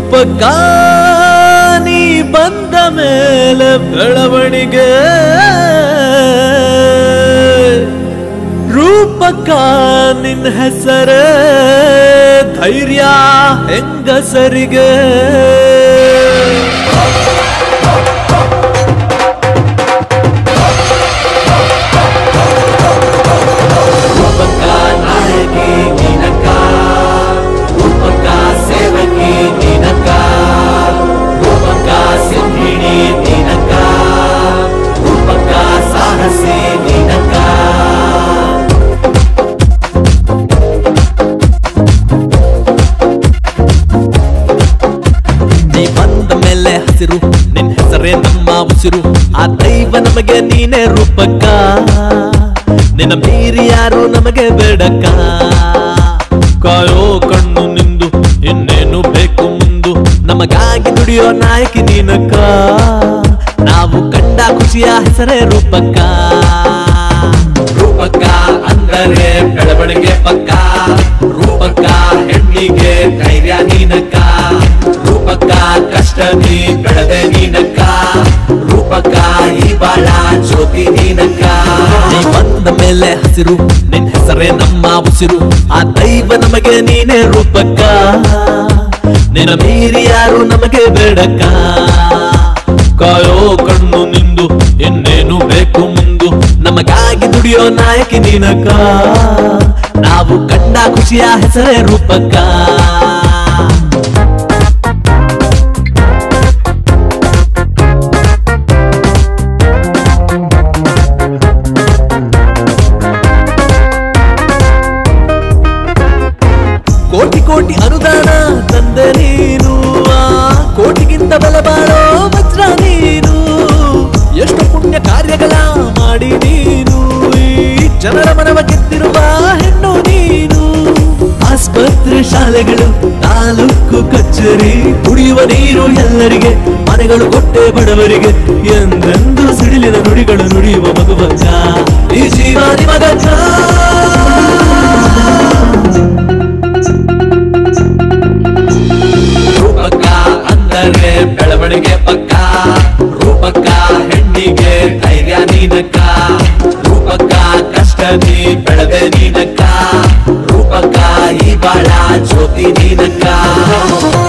ರೂಪಕ ನೀ ಬಂದ ಮೇಲೆ ಬೆಳವಣಿಗೆ ರೂಪಕ ನಿನ್ನ ಹೆಸರೇ ಧೈರ್ಯ ಹೆಂಗಸರಿಗೆ ರೂಪಕ ನಾಯಕಿ ನೀನಕ್ಕ ರೂಪಕ ಸೇವಕಿ ನೀನಕ್ಕ ರೂಪಕ ಸಿಂಹಿಣಿ ನೀನಕ್ಕ ರೂಪಕ ಸಾಹಸಿ ನೀನಕ್ಕ ನೀ ಬಂದ ಮೇಲೆ ಹಸಿರು ನಿನ್ ಹೆಸರೇ ನಮ್ಮ ಉಸಿರು ಆ ದೈವ ನಮಗೆ ನೀನೇ ರೂಪಕ್ಕ ನಿನ್ನ ಮೀರಿ ಯಾರು ನಮಗೆ ಬೇಡಕ್ಕ ಕಾಯೋ ಕಣ್ಣು ನಿಂದು ಇನ್ನೇನು ಬೇಕು ಮುಂದು ನಮಗಾಗಿ ದುಡಿಯೋ ನಾಯಕಿ ನೀನಕ್ಕ ನಾವು ಕಂಡ ಖುಷಿಯ ಹೆಸರೇ ರೂಪಕ್ಕ ರೂಪಕ ಅಂದರೆ ಬೆಳವಣಿಗೆ ಪಕ್ಕ ರೂಪಕ ಹೆಣ್ಣಿಗೆ ಧೈರ್ಯ ನೀನಕ್ಕ ರೂಪಕ ಕಷ್ಟ ನೀ ಬೆಳೆದೆ ನೀನಕ್ಕ ರೂಪಕ ಈ ಬಾಳ ಜ್ಯೋತಿ ನೀನಕ್ಕ ನೀ ಬಂದ ಮೇಲೆ ಹಸಿರು ನಿನ್ ಹೆಸರೇ ನಮ್ಮ ಉಸಿರು ಆ ದೈವ ನಮಗೆ ನೀನೇ ರೂಪಕ್ಕ ನಿನ್ನ ಮೀರಿ ಯಾರು ನಮಗೆ ಬೇಡಕ್ಕ ಕಾಯೋ ಕಣ್ಣು ನಿಂದು ಇನ್ನೇನು ಬೇಕು ಮುಂದು ನಮಗಾಗಿ ದುಡಿಯೋ ನಾಯಕಿ ನೀನಕ್ಕ ನಾವು ಕಂಡ ಖುಷಿಯ ಹೆಸರೇ ರೂಪಕ್ಕ ಕೋಟಿ ಕೋಟಿ ಅನುದಾನ ತಂದೆ ನೀನು ಆ ಕೋಟಿಗಿಂತ ಬೆಲೆ ಬಾಳೋ ವಜ್ರ ನೀನು ಎಷ್ಟು ಪುಣ್ಯ ಕಾರ್ಯಗಳ ಮಾಡಿ ನೀನು ಈ ಜನರ ಮನವ ಗೆದ್ದಿರುವ ಹೆಣ್ಣು ನೀನು ಆಸ್ಪತ್ರೆ ಶಾಲೆಗಳು ತಾಲೂಕು ಕಚೇರಿ ಕುಡಿಯುವ ನೀರು ಎಲ್ಲರಿಗೆ ಮನೆಗಳು ಕೊಟ್ಟೆ ಬಡವರಿಗೆ ಎಂದೆಂದು ಸಿಡಿಲಿನ ನುಡಿಗಳು ನುಡಿಯುವ ಮಗುವಕ್ಕ ಈ ಜೀವ ನಿಮಗಕ್ಕ ರೂಪಕ ಅಂದರೆ ಬೆಳವಣಿಗೆ ಪಕ್ಕ ರೂಪಕ ಹೆಣ್ಣಿಗೆ ಧೈರ್ಯ ನೀನಕ್ಕ ರೂಪಕ ಕಷ್ಟ ನೀ ಬೆಳೆದೆ ನೀನಕ್ಕ ರೂಪಕ ಈ ಬಾಳ ಜ್ಯೋತಿ ನೀನಕ್ಕ